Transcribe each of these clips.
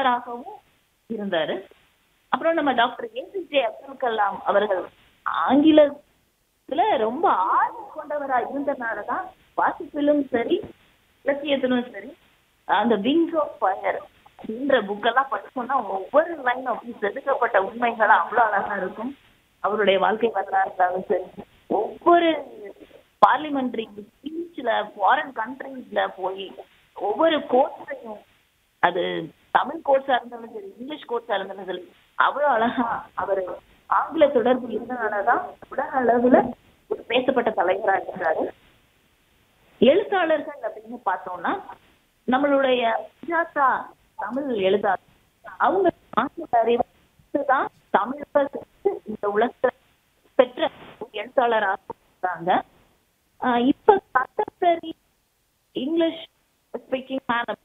எழுத்தாளராகவும் இருந்தாரு அப்புறம் நம்ம டாக்டர் ஏபிஜே அப்துல் கலாம் அவர்கள் ஆங்கிலத்துல ரொம்ப ஆர்வம் கொண்டவரா இருந்தனாலதான் வாசிப்பிலும் சரி இலக்கியத்திலும் சரி அந்த விங்ஸ் ஆஃப் ஃபயர் அப்படின்ற புக்கெல்லாம் படிச்சோம்னா ஒவ்வொரு லைன் அப்படி செதுக்கப்பட்ட உண்மைகளா அவ்வளவு அழகா இருக்கும் அவருடைய வாழ்க்கை வரலாறு இருந்தாலும் சரி ஒவ்வொரு பார்லிமெண்ட்ரி ஸ்பீச்ல ஃபாரின் கண்ட்ரீஸ்ல போய் ஒவ்வொரு கோர்ஸையும் அது தமிழ் கோர்ஸா இருந்தாலும் சரி இங்கிலீஷ் கோர்ஸா இருந்தாலும் சரி அவ்வளவு அழகா அவர் ஆங்கில தொடர்பு இருந்தனாலதான் உலக அளவுல ஒரு பேசப்பட்ட தலைவரா இருக்கிறாரு எழுத்தாளர்கள் அப்படின்னு பார்த்தோம்னா நம்மளுடைய சுஜாதா தமிழ் எழுத்தாளர் அவங்க ஆங்கில அறிவு தான் தமிழ இந்த உலகத்தை பெற்ற ஒரு எழுத்தாளராக இருந்தாங்க ஆஹ் இப்ப contemporary English speaking man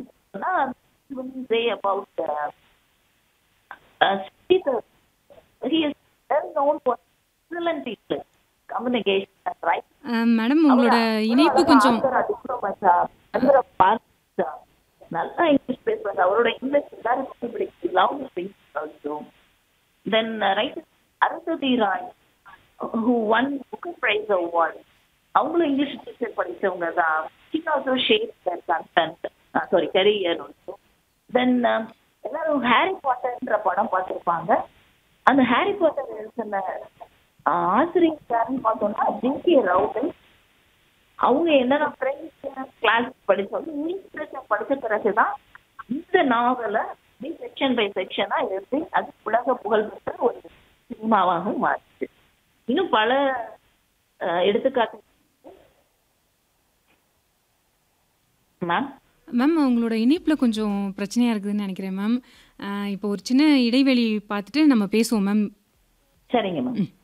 say about uh, uh, Peter. He is well known for excellent English communication and writing. Madam உங்களோட இணைப்பு கொஞ்சம் நல்லா இங்கிலீஷ் பேசுவாங்க அவரோட இங்கிலீஷ் எல்லாரும் பிடிக்கும் love English also then right Arundhati Roy who won Booker prize award அவங்களும் English teacher படிச்சவங்க தான் she also shaped their content sorry career also then எல்லாரும் ஹாரி பாட்டர்ன்ற படம் பார்த்திருப்பாங்க அந்த ஹாரி பாட்டர் எழுதின ஆசிரியர் யாருன்னு பார்த்தோம்னா ஜிங்கி ரவுடன் அவங்க என்னென்ன பிரெஞ்சு கிளாஸ் படிச்சாலும் இங்கிலீஷ் படிச்ச பிறகுதான் இந்த நாவலை செக்ஷன் பை செக்ஷனா எழுதி அது உலக புகழ்பெற்ற ஒரு சினிமாவாக மாறுச்சு இன்னும் பல அஹ், எடுத்துக்காட்டு மேம் மேம் உங்களோட இணைப்பில் கொஞ்சம் பிரச்சனையாக இருக்குதுன்னு நினைக்கிறேன் மேம் இப்போ ஒரு சின்ன இடைவெளி பார்த்துட்டு நம்ம பேசுவோம் மேம் சரிங்க மேம்